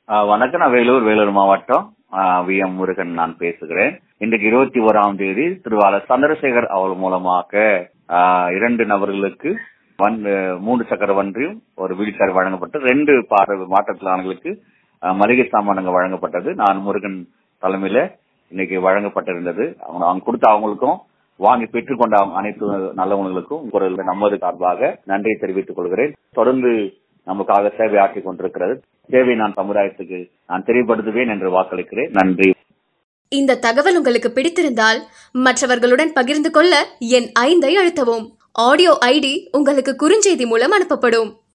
ஆஹ் வணக்கம் நான் வேலூர் வேலூர் மாவட்டம் வி எம் முருகன் நான் பேசுகிறேன் இன்றைக்கு இருபத்தி ஓராம் தேதி திருவாளர் சந்திரசேகர் அவர்கள் மூலமாக ஆஹ் இரண்டு நபர்களுக்கு வன் மூன்று சக்கர வன்றியும் ஒரு வீல்சேர் வழங்கப்பட்டு ரெண்டு பார்வை மாற்றுத்திறனாளிகளுக்கு ஆஹ் மளிகை சாமான்கள் வழங்கப்பட்டது நான் முருகன் தலைமையில இன்னைக்கு வழங்கப்பட்டிருந்தது அவங்க அவங்க கொடுத்த அவங்களுக்கும் வாங்கி பெற்றுக்கொண்ட அவங்க அனைத்து நல்லவங்களுக்கும் குரல் நமது சார்பாக நன்றியை தெரிவித்துக் கொள்கிறேன் தொடர்ந்து நமக்காக சேவை ஆற்றிக் கொண்டிருக்கிறது சேவை நான் சமுதாயத்துக்கு நான் தெரியப்படுத்துவேன் என்று வாக்களிக்கிறேன் நன்றி இந்த தகவல் உங்களுக்கு பிடித்திருந்தால் மற்றவர்களுடன் பகிர்ந்து கொள்ள என் ஐந்தை அழுத்தவும் ஆடியோ ஐடி உங்களுக்கு குறுஞ்செய்தி மூலம் அனுப்பப்படும்